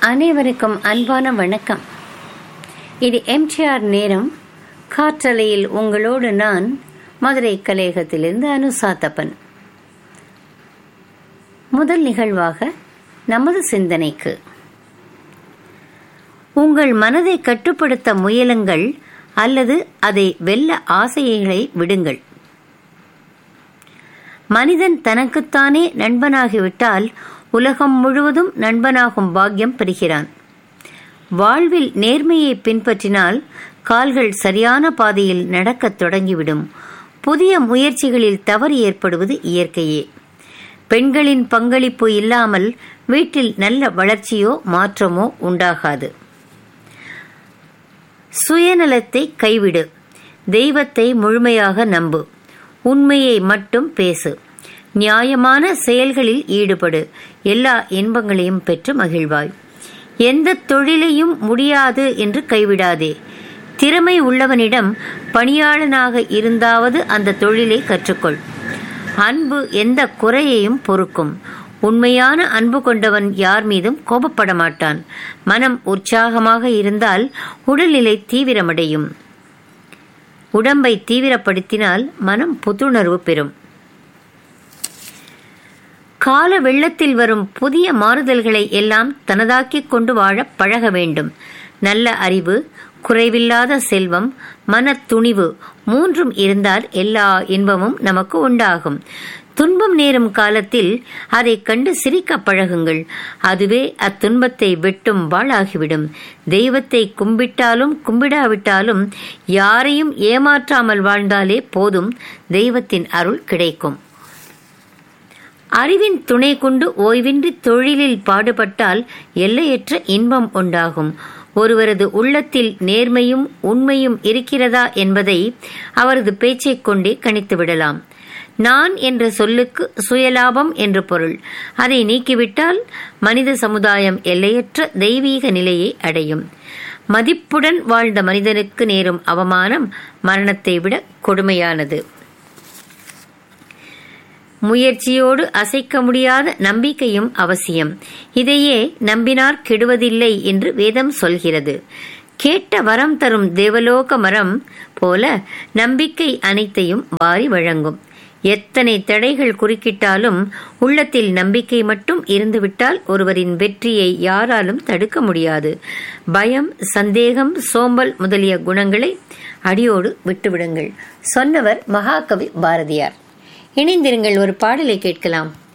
அனைவருக்கும் அன்பான வணக்கம் இது எம்ஜிஆர் நேரம் காற்றலையில் உங்களோடு நான் மதுரை கலையகத்திலிருந்து அனுசாத்தப்பன் முதல் நிகழ்வாக நமது சிந்தனைக்கு உங்கள் மனதை கட்டுப்படுத்த முயலுங்கள் அல்லது அதை வெல்ல ஆசைகளை விடுங்கள் மனிதன் தனக்குத்தானே நண்பனாகிவிட்டால் உலகம் முழுவதும் நண்பனாகும் பாக்கியம் பெறுகிறான் வாழ்வில் நேர்மையை பின்பற்றினால் கால்கள் சரியான பாதையில் நடக்கத் தொடங்கிவிடும் புதிய முயற்சிகளில் தவறு ஏற்படுவது இயற்கையே பெண்களின் பங்களிப்பு இல்லாமல் வீட்டில் நல்ல வளர்ச்சியோ மாற்றமோ உண்டாகாது சுயநலத்தை கைவிடு தெய்வத்தை முழுமையாக நம்பு உண்மையை மட்டும் பேசு நியாயமான செயல்களில் ஈடுபடு எல்லா இன்பங்களையும் பெற்று மகிழ்வாய் எந்த தொழிலையும் முடியாது என்று கைவிடாதே திறமை உள்ளவனிடம் பணியாளனாக இருந்தாவது அந்த தொழிலை கற்றுக்கொள் அன்பு எந்த குறையையும் பொறுக்கும் உண்மையான அன்பு கொண்டவன் யார் மீதும் கோபப்பட மாட்டான் மனம் உற்சாகமாக இருந்தால் உடல்நிலை தீவிரமடையும் உடம்பை தீவிரப்படுத்தினால் மனம் புத்துணர்வு பெறும் கால வெள்ளத்தில் வரும் புதிய மாறுதல்களை எல்லாம் தனதாக்கிக் கொண்டு வாழ பழக வேண்டும் நல்ல அறிவு குறைவில்லாத செல்வம் மன துணிவு மூன்றும் இருந்தால் எல்லா இன்பமும் நமக்கு உண்டாகும் துன்பம் நேரும் காலத்தில் அதை கண்டு சிரிக்க பழகுங்கள் அதுவே அத்துன்பத்தை வெட்டும் வாளாகிவிடும் தெய்வத்தை கும்பிட்டாலும் கும்பிடாவிட்டாலும் யாரையும் ஏமாற்றாமல் வாழ்ந்தாலே போதும் தெய்வத்தின் அருள் கிடைக்கும் அறிவின் துணை கொண்டு ஓய்வின்றி தொழிலில் பாடுபட்டால் எல்லையற்ற இன்பம் உண்டாகும் ஒருவரது உள்ளத்தில் நேர்மையும் உண்மையும் இருக்கிறதா என்பதை அவரது பேச்சைக் கொண்டே கணித்து விடலாம் நான் என்ற சொல்லுக்கு சுயலாபம் என்று பொருள் அதை நீக்கிவிட்டால் மனித சமுதாயம் எல்லையற்ற தெய்வீக நிலையை அடையும் மதிப்புடன் வாழ்ந்த மனிதனுக்கு நேரும் அவமானம் மரணத்தை விட கொடுமையானது முயற்சியோடு அசைக்க முடியாத நம்பிக்கையும் அவசியம் இதையே நம்பினார் கெடுவதில்லை என்று வேதம் சொல்கிறது கேட்ட வரம் தரும் தேவலோக மரம் போல நம்பிக்கை அனைத்தையும் வாரி வழங்கும் எத்தனை தடைகள் குறுக்கிட்டாலும் உள்ளத்தில் நம்பிக்கை மட்டும் இருந்துவிட்டால் ஒருவரின் வெற்றியை யாராலும் தடுக்க முடியாது பயம் சந்தேகம் சோம்பல் முதலிய குணங்களை அடியோடு விட்டுவிடுங்கள் சொன்னவர் மகாகவி பாரதியார் இணைந்திருங்கள் ஒரு பாடலை கேட்கலாம்